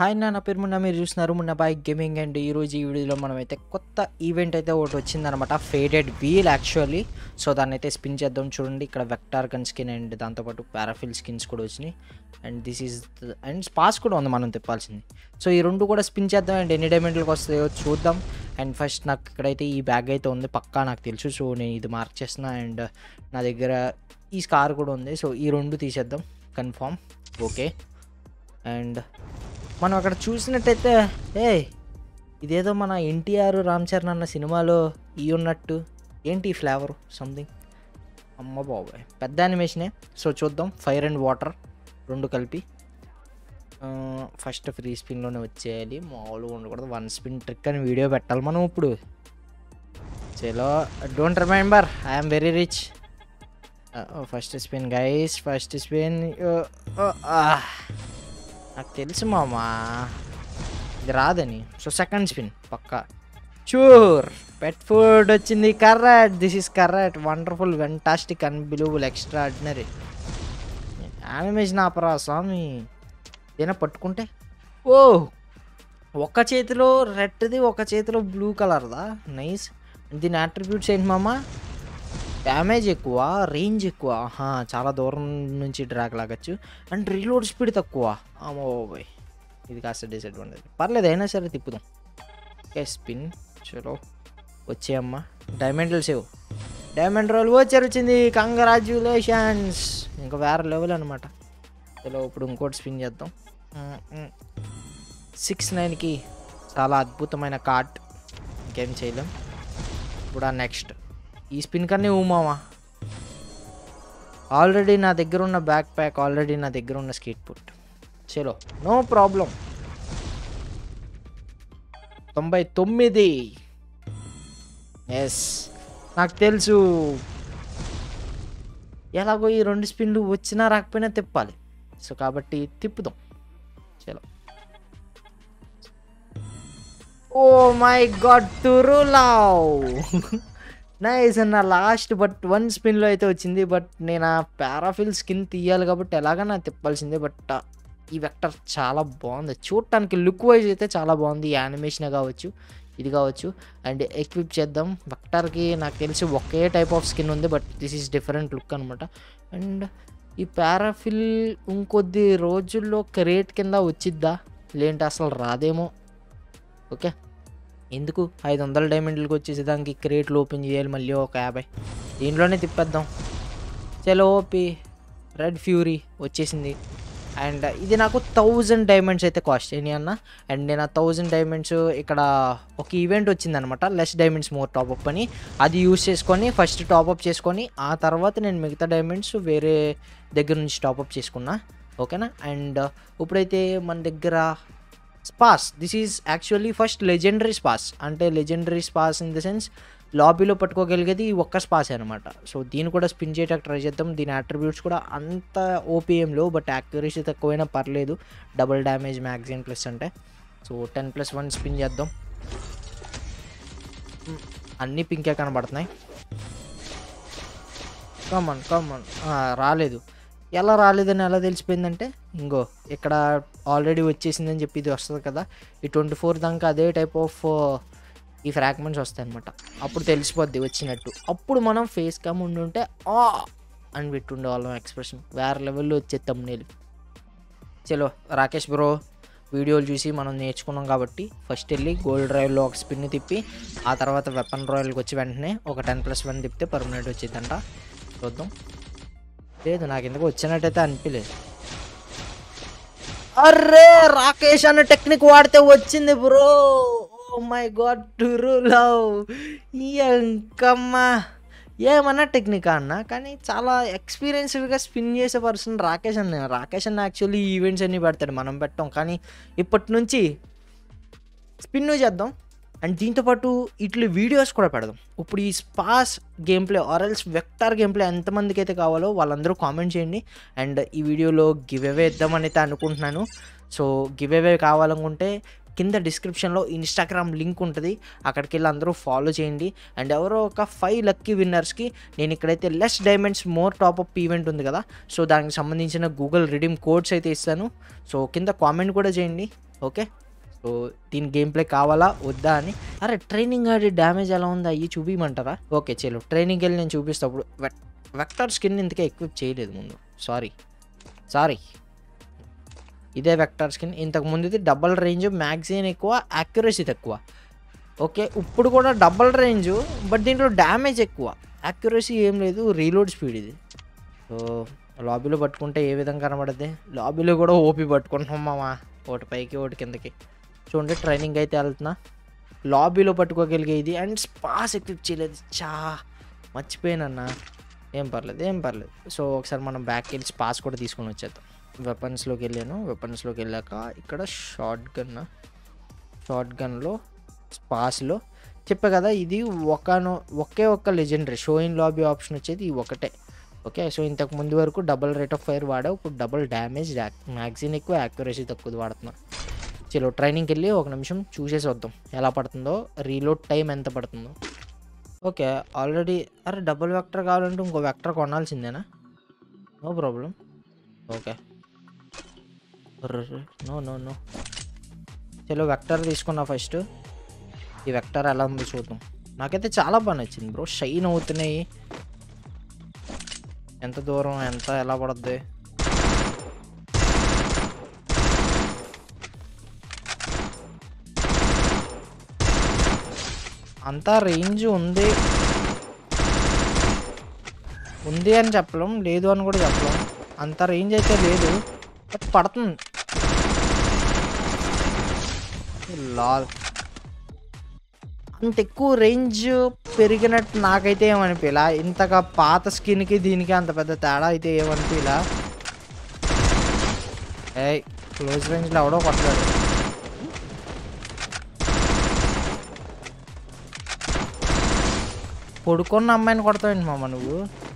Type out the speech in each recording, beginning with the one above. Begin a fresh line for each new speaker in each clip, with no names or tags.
hi నా నా పేరు మున్న మీరు చూస్తున్నారు మున్న బాయ్ గేమింగ్ అండ్ ఈరోజు ఈ వీడియోలో మనం అయితే కొత్త ఈవెంట్ అయితే ఒకటి వచ్చిందనమాట ఫేడెడ్ వీల్ యాక్చువల్లీ సో దాన్ని అయితే స్పిన్ చేద్దాం చూడండి ఇక్కడ వెక్టార్ గన్ స్కిన్ అండ్ దాంతోపాటు పారాఫిల్ స్కిన్స్ కూడా వచ్చినాయి and this is and SPAS కూడా ఉంది మనం తిప్పాల్సింది సో ఈ రెండు కూడా స్పిన్ చేద్దాం అండ్ ఎన్ని డైమండ్లకు వస్తాయో చూద్దాం అండ్ ఫస్ట్ నాకు ఇక్కడైతే ఈ బ్యాగ్ అయితే ఉంది పక్కా నాకు తెలుసు సో నేను ఇది మార్క్ చేస్తున్నా అండ్ నా దగ్గర ఈ స్కార్ కూడా ఉంది సో ఈ రెండు తీసేద్దాం కన్ఫామ్ ఓకే అండ్ మనం అక్కడ చూసినట్టయితే ఏ ఇదేదో మన ఎన్టీఆర్ రామ్ చరణ్ అన్న సినిమాలో ఈ ఉన్నట్టు ఏంటి ఈ ఫ్లేవర్ సంథింగ్ అమ్మ బాబాయ్ పెద్ద యానిమేషనే సో చూద్దాం ఫైర్ అండ్ వాటర్ రెండు కలిపి ఫస్ట్ ఫ్రీ స్పిన్లోనే వచ్చేయాలి మామూలుగా ఉండకూడదు వన్ స్పిన్ ట్రిక్ అని వీడియో పెట్టాలి మనం ఇప్పుడు చలో don't remember I'm very rich first spin guys first spin నాకు తెలుసు మామా ఇది రాదని సో సెకండ్ స్పిన్ పక్కా చూర్ పెట్ ఫుడ్ వచ్చింది correct this is correct wonderful fantastic unbelievable extraordinary animation ఆపరా స్వామి ఏదైనా పట్టుకుంటే ఓ ఒక చేతిలో రెడ్ది ఒక చేతిలో బ్లూ కలర్దా నైస్ దీని అట్రిబ్యూట్స్ ఏంటి మామ డ్యామేజ్ ఎక్కువ రేంజ్ ఎక్కువ ఆహా, చాలా దూరం నుంచి డ్రాగ్ లాగచ్చు అండ్ రీలోడ్ స్పీడ్ తక్కువ అమ్మో బాయ్ ఇది కాస్త డిసడ్వాంటేజ్ పర్లేదు అయినా సరే తిప్పుదాం ఓకే స్పిన్ చలో వచ్చేయమ్మా డైమండ్ సేవ్ డైమండ్ రోల్ వచ్చారు వచ్చింది కంగ్రాచ్యులేషన్స్ ఇంకా వేరే లెవెల్ అనమాట చలో ఇప్పుడు ఇంకోటి స్పిన్ చేద్దాం సిక్స్ నైన్కి చాలా అద్భుతమైన కార్డ్ ఇంకేం చేయలేం ఇప్పుడు ఆ నెక్స్ట్ ఈ స్పిన్ కన్నా ఊమావా ఆల్రెడీ నా దగ్గర ఉన్న బ్యాక్ ప్యాక్ ఆల్రెడీ నా దగ్గర ఉన్న స్కీట్ పుట్ చలో నో ప్రాబ్లం తొంభై తొమ్మిది ఎస్ నాకు తెలుసు ఎలాగో ఈ రెండు స్పిన్లు వచ్చినా రాకపోయినా తిప్పాలి సో కాబట్టి తిప్పుదాం చలో ఓ మై గాడ్ తురులావ్ నైస్ అన్న లాస్ట్ బట్ వన్ స్పిన్లో అయితే వచ్చింది బట్ నేను ఆ పారాఫిల్ స్కిన్ తీయాలి కాబట్టి ఎలాగైనా తిప్పాల్సిందే బట్ ఈ వెక్టర్ చాలా బాగుంది చూడటానికి లుక్ వైజ్ అయితే చాలా బాగుంది ఈ యానిమేషన్ కావచ్చు ఇది కావచ్చు అండ్ ఎక్విప్ చేద్దాం వెక్టర్కి నాకు తెలిసి ఒకే టైప్ ఆఫ్ స్కిన్ ఉంది but this is different look అనమాట అండ్ ఈ పారాఫిల్ ఇంకొద్ది రోజుల్లో క్రేట్ కింద వచ్చిద్దా లేంటి అసలు రాదేమో ఓకే ఎందుకు ఐదు వందల డైమండ్లకు వచ్చేసి దానికి క్రేట్లు ఓపెన్ చేయాలి మళ్ళీ ఒక యాభై దీంట్లోనే తిప్పేద్దాం చలో ఓపి రెడ్ ఫ్యూరీ వచ్చేసింది అండ్ ఇది నాకు థౌజండ్ డైమండ్స్ అయితే కాస్ట్ అయినాయి అన్న అండ్ నేను ఆ థౌజండ్ డైమండ్స్ ఇక్కడ ఒక ఈవెంట్ వచ్చిందనమాట లెస్ డైమండ్స్ మోర్ టాప్అప్ అని అది యూస్ చేసుకొని ఫస్ట్ టాప్అప్ చేసుకొని ఆ తర్వాత నేను మిగతా డైమండ్స్ వేరే దగ్గర నుంచి టాప్అప్ చేసుకున్నా ఓకేనా అండ్ ఇప్పుడైతే మన దగ్గర SPAS this is actually first legendary SPAS అంటే legendary SPAS in the sense లాబీలో పట్టుకోగలిగేది ఈ ఒక్క స్పాస్ అనమాట సో దీన్ని కూడా స్పిన్ చేయడానికి ట్రై చేద్దాం దీని అట్రిబ్యూట్స్ కూడా అంత ఓపీఎంలో బట్ యాక్యురసీ తక్కువైనా పర్లేదు డబుల్ డ్యామేజ్ మ్యాగజైన్ ప్లస్ అంటే so ten plus one spin చేద్దాం మ్, అన్నీ పింకే కనబడుతున్నాయి కామన్ కామన్ రాలేదు ఎలా రాలేదని ఎలా తెలిసిపోయిందంటే ఇంగో ఇక్కడ ఆల్రెడీ వచ్చేసిందని చెప్పి ఇది వస్తుంది కదా ఈ ట్వంటీ ఫోర్ దాకా అదే టైప్ ఆఫ్ ఈ ఫ్రాగ్మెంట్స్ వస్తాయి అనమాట అప్పుడు తెలిసిపోద్ది వచ్చినట్టు అప్పుడు మనం ఫేస్ క్యామ్ ఉండి ఉంటే ఆ అని పెట్టుండే వాళ్ళం ఎక్స్ప్రెషన్ వేరే లెవెల్లో వచ్చే తమ్నేలు చలో రాకేష్ బ్రో వీడియోలు చూసి మనం నేర్చుకున్నాం కాబట్టి ఫస్ట్ వెళ్ళి గోల్డ్ డ్రైవ్లో ఒక స్పిన్ తిప్పి ఆ తర్వాత వెపన్ రాయల్కి వచ్చి వెంటనే ఒక టెన్ ప్లస్ వన్ తిప్పితే పర్మనెంట్ వచ్చిందంట చూద్దాం లేదు నాకు ఎందుకు వచ్చినట్టయితే అనిపించలేదు అర్రే రాకేష్ అన్న టెక్నిక్ వాడితే వచ్చింది bro oh my God true love ఇంకమ్మా ఏమన్నా టెక్నిక్ అన్న కానీ చాలా ఎక్స్పీరియన్స్డ్గా స్పిన్ చేసే పర్సన్ రాకేష్ అన్న రాకేష్ అన్న యాక్చువల్లీ ఈవెంట్స్ అన్నీ పెడతాడు మనం పెట్టాం కానీ ఇప్పటి నుంచి స్పిన్ చేద్దాం అండ్ దీంతోపాటు ఇట్లా వీడియోస్ కూడా పెడదాం ఇప్పుడు ఈ స్పాస్ గేమ్ ప్లే ఆర్ఎల్స్ వెక్టార్ గేమ్ ప్లే ఎంతమందికి అయితే కావాలో వాళ్ళందరూ కామెంట్ చేయండి అండ్ ఈ వీడియోలో గివ్ అవే ఇద్దామని అయితే అనుకుంటున్నాను సో గివ్ అవే కావాలనుకుంటే కింద డిస్క్రిప్షన్లో ఇన్స్టాగ్రామ్ లింక్ ఉంటుంది అక్కడికి వెళ్ళి అందరూ ఫాలో చేయండి అండ్ ఎవరో ఒక ఫైవ్ లక్కీ విన్నర్స్కి నేను ఇక్కడైతే less diamonds more top up event ఉంది కదా సో దానికి సంబంధించిన గూగుల్ రిడీమ్ కోడ్స్ అయితే ఇస్తాను సో కింద కామెంట్ కూడా చేయండి ఓకే సో దీని గేమ్ ప్లే కావాలా వద్దా అని అరే ట్రైనింగ్ ఆడి డ్యామేజ్ ఎలా ఉందా అయ్యి చూపించమంటారా ఓకే చలో ట్రైనింగ్కి వెళ్ళి నేను చూపిస్తప్పుడు వెక్టర్ స్కిన్ ఇంతకే ఎక్విప్ చేయలేదు ముందు సారీ సారీ ఇదే వెక్టర్ స్కిన్ ఇంతకు ముందుది డబల్ రేంజ్ మ్యాగ్జిన్ ఎక్కువ యాక్యురసీ తక్కువ ఓకే ఇప్పుడు కూడా డబల్ రేంజ్ బట్ దీంట్లో డ్యామేజ్ ఎక్కువ యాక్యురసీ ఏం లేదు రీలోడ్ స్పీడ్ ఇది సో లాబీలో పట్టుకుంటే ఏ విధంగా కనబడద్ది లాబీలో కూడా ఓపి పట్టుకుంటున్నాం మామ ఒకటి పైకి ఒకటి కిందకి చూడండి ట్రైనింగ్ అయితే వెళ్తున్నా లాబీలో పట్టుకోగలిగేది అండ్ స్పాస్ ఎక్విప్ చేయలేదు చా మర్చిపోయానన్నా ఏం పర్లేదు ఏం పర్లేదు సో ఒకసారి మనం బ్యాక్ వెళ్ళి స్పాస్ కూడా తీసుకొని వచ్చేద్దాం వెపన్స్లోకి వెళ్ళాను వెపన్స్లోకి వెళ్ళాక ఇక్కడ షార్ట్ గన్ షార్ట్ గన్లో స్పాస్లో చెప్పా కదా ఇది ఒకనో ఒకే ఒక్క legendary show in lobby option వచ్చేది ఈ ఒకటే ఓకే సో ఇంతకు ముందు వరకు డబుల్ రేట్ ఆఫ్ ఫైర్ వాడా ఇప్పుడు డబుల్ డ్యామేజ్ మ్యాగ్జిన్ ఎక్కువ యాక్యురసీ తక్కువ వాడుతున్నా చలో ట్రైనింగ్కి వెళ్ళి ఒక నిమిషం చూసేసి వద్దాం ఎలా పడుతుందో రీలోడ్ టైం ఎంత పడుతుందో ఓకే ఆల్రెడీ అరే డబుల్ వెక్టర్ కావాలంటే ఇంకో వెక్టర్ కొనాల్సిందేనా no problem okay no no no చలో వెక్టర్ తీసుకున్నా ఫస్ట్ ఈ వెక్టర్ ఎలా ఉందో చూద్దాం నాకైతే చాలా బాగా నచ్చింది బ్రో షైన్ అవుతున్నాయి ఎంత దూరం ఎంత ఎలా పడుద్ది అంతా రేంజ్ ఉంది ఉంది అని చెప్పలేం లేదు అని కూడా చెప్పలేం అంత రేంజ్ అయితే లేదు బట్ పడుతుంది లాల్ అంత ఎక్కువ రేంజ్ పెరిగినట్టు నాకైతే ఏమనిపించలా ఇంతగా పాత స్కిన్కి దీనికి అంత పెద్ద తేడా అయితే ఏమనిపించలా ఏ క్లోజ్ రేంజ్లో ఎవడో కొట్టలేడు పడుకున్న అమ్మాయిని కొడతావేంటి మామ నువ్వు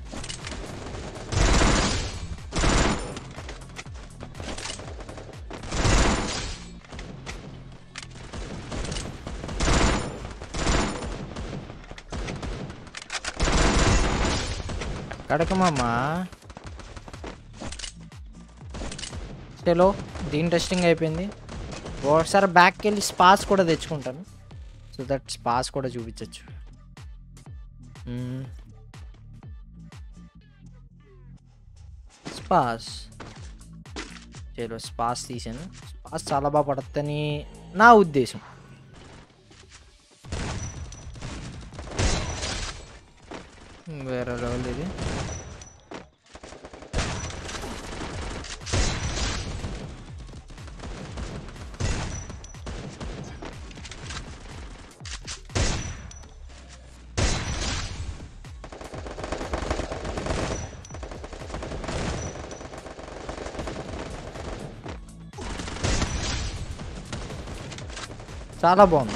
ఎక్కడికి మామ చలో దీని టెస్టింగ్ అయిపోయింది ఒకసారి బ్యాక్కి వెళ్ళి స్పాస్ కూడా తెచ్చుకుంటాను సో దట్ స్పాస్ కూడా చూపించవచ్చు స్పాస్ చలో స్పాస్ తీసాను స్పాస్ చాలా బాగా పడుతుందని నా ఉద్దేశం వేరే లెవెల్ ఇది చాలా బాగుంది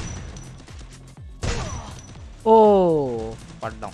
ఓ పడ్డాం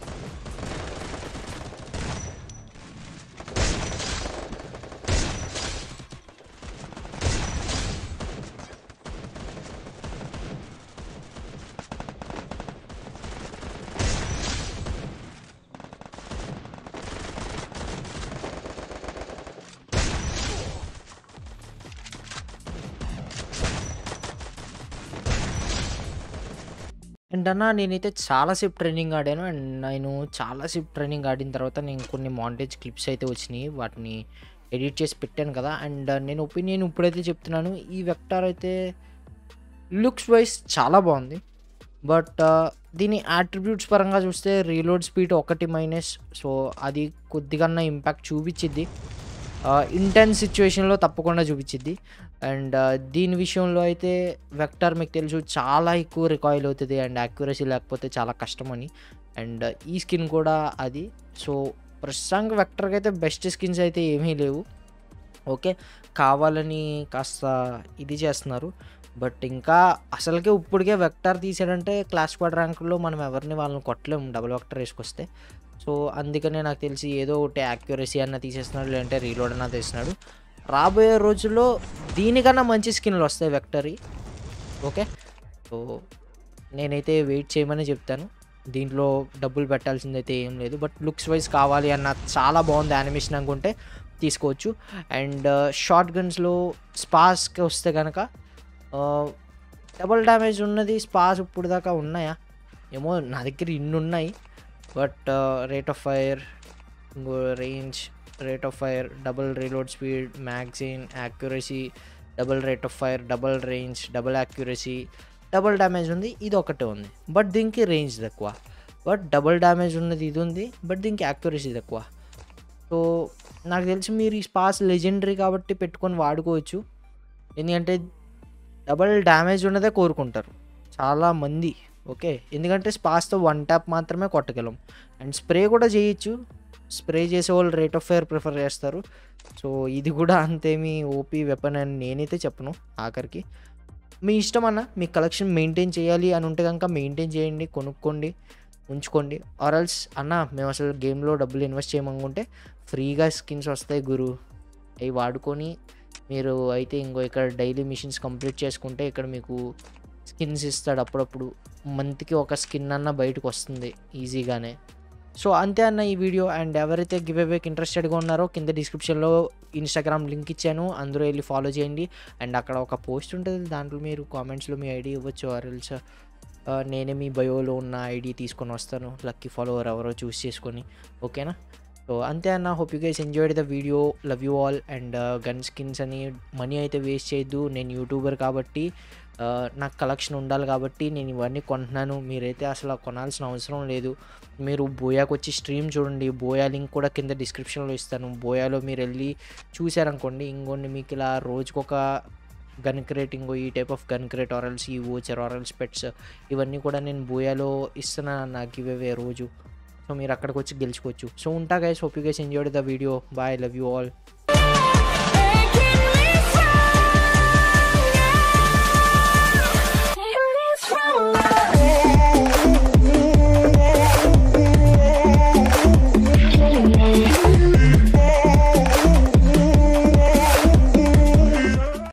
అండ్ అన్న నేనైతే చాలాసేపు ట్రైనింగ్ ఆడాను అండ్ నేను చాలాసేపు ట్రైనింగ్ ఆడిన తర్వాత నేను కొన్ని మాంటేజ్ క్లిప్స్ అయితే వచ్చినాయి వాటిని ఎడిట్ చేసి పెట్టాను కదా అండ్ నేను ఒపీనియన్ ఇప్పుడైతే చెప్తున్నాను ఈ వెక్టార్ అయితే లుక్స్ వైజ్ చాలా బాగుంది బట్ దీని యాట్రిబ్యూట్స్ పరంగా చూస్తే రీలోడ్ స్పీడ్ ఒకటి మైనస్ సో అది కొద్దిగా ఇంపాక్ట్ చూపించిద్ది ఇంటెన్స్ సిచ్యువేషన్లో తప్పకుండా చూపించిద్ది అండ్ దీని విషయంలో అయితే వెక్టర్ మీకు తెలుసు చాలా ఎక్కువ రికాయిల్ అవుతుంది అండ్ యాక్యురసీ లేకపోతే చాలా కష్టం అని అండ్ ఈ స్కిన్ కూడా అది సో ప్రస్తుతానికి వెక్టర్కి అయితే బెస్ట్ స్కిన్స్ అయితే ఏమీ లేవు ఓకే కావాలని కాస్త ఇది చేస్తున్నారు బట్ ఇంకా అసలుకే ఇప్పటికే వెక్టర్ తీసాడంటే క్లాస్ స్క్వాడ్ ర్యాంకుల్లో మనం ఎవరిని వాళ్ళని కొట్టలేము డబుల్ వెక్టర్ వేసుకొస్తే సో అందుకనే నాకు తెలిసి ఏదో ఒకటి యాక్యురసీ అన్న తీసేస్తున్నాడు లేదంటే రీలోడ్ అన్న తీస్తున్నాడు రాబోయే రోజుల్లో దీనికన్నా మంచి స్కిన్లు వస్తాయి వెక్టరీ ఓకే సో నేనైతే వెయిట్ చేయమని చెప్తాను దీంట్లో డబ్బులు పెట్టాల్సిందైతే ఏం లేదు బట్ లుక్స్ వైజ్ కావాలి అన్న చాలా బాగుంది యానిమేషన్ అనుకుంటే తీసుకోవచ్చు అండ్ షార్ట్ గన్స్లో స్పాస్కి వస్తే కనుక డబుల్ డ్యామేజ్ ఉన్నది స్పాస్ ఇప్పుడు దాకా ఉన్నాయా ఏమో నా దగ్గర ఇన్ని ఉన్నాయి బట్ రేట్ ఆఫ్ ఫైర్ ఇంకో range rate of fire double reload speed magazine accuracy double rate of fire double range double accuracy double damage ఉంది ఇది ఒకటే ఉంది బట్ దీనికి రేంజ్ తక్కువ బట్ డబుల్ డ్యామేజ్ ఉన్నది ఇది ఉంది బట్ దీనికి యాక్యురసీ తక్కువ సో నాకు తెలిసి మీరు ఈ స్పాస్ లెజెండరీ కాబట్టి పెట్టుకొని వాడుకోవచ్చు ఎందుకంటే డబల్ డ్యామేజ్ ఉన్నదే కోరుకుంటారు చాలా మంది ఓకే ఎందుకంటే స్పాస్తో వన్ ట్యాప్ మాత్రమే కొట్టగలం అండ్ స్ప్రే కూడా చేయొచ్చు స్ప్రే చేసే వాళ్ళు రేట్ ఆఫ్ ఫైర్ ప్రిఫర్ చేస్తారు సో ఇది కూడా అంతేమీ ఓపీ వెపన్ అని నేనైతే చెప్పను ఆఖరికి మీ ఇష్టం అన్న మీ కలెక్షన్ మెయింటైన్ చేయాలి అని ఉంటే కనుక మెయింటైన్ చేయండి కొనుక్కోండి ఉంచుకోండి ఆర్ఎల్స్ అన్న మేము అసలు గేమ్లో డబ్బులు ఇన్వెస్ట్ చేయమనుకుంటే ఫ్రీగా స్కిన్స్ వస్తాయి గురు అవి వాడుకొని మీరు అయితే ఇంకో ఇక్కడ డైలీ మిషన్స్ కంప్లీట్ చేసుకుంటే ఇక్కడ మీకు స్కిన్స్ ఇస్తాడు అప్పుడప్పుడు మంత్కి ఒక స్కిన్ అన్న బయటకు వస్తుంది ఈజీగానే సో అంతే అన్న ఈ వీడియో అండ్ ఎవరైతే గివ్ అవేకి ఇంట్రెస్టెడ్గా ఉన్నారో కింద డిస్క్రిప్షన్లో ఇన్స్టాగ్రామ్ లింక్ ఇచ్చాను అందరూ వెళ్ళి ఫాలో చేయండి అండ్ అక్కడ ఒక పోస్ట్ ఉంటుంది దాంట్లో మీరు కామెంట్స్లో మీ ఐడి ఇవ్వచ్చు ఆర్ఎల్స్ నేనే మీ బయోలో ఉన్న ఐడి తీసుకొని వస్తాను లక్కీ ఫాలోవర్ ఎవరో చూస్ చేసుకొని ఓకేనా సో అంతే అన్న hope you guys enjoyed the video love you all and gun skins అని మనీ అయితే వేస్ట్ చేయొద్దు నేను యూట్యూబర్ కాబట్టి uh, నాకు కలెక్షన్ ఉండాలి కాబట్టి నేను ఇవన్నీ కొంటున్నాను మీరైతే అసలు కొనాల్సిన అవసరం లేదు మీరు బోయాకి వచ్చి స్ట్రీమ్ చూడండి బోయా లింక్ కూడా కింద డిస్క్రిప్షన్లో ఇస్తాను బోయాలో మీరు వెళ్ళి చూసారనుకోండి ఇంకొన్ని మీకు ఇలా రోజుకొక గన్ క్రేట్ ఇంకో ఈ టైప్ ఆఫ్ గన్ క్రేట్ ఆరల్స్ ఈ ఓచర్ ఆరల్స్ పెట్స్ ఇవన్నీ కూడా నేను బోయాలో ఇస్తున్నాను నాకు ఇవే రోజు సో మీరు అక్కడికి వచ్చి గెలుచుకోవచ్చు సో ఉంటా guys hope you guys enjoyed the video bye love you all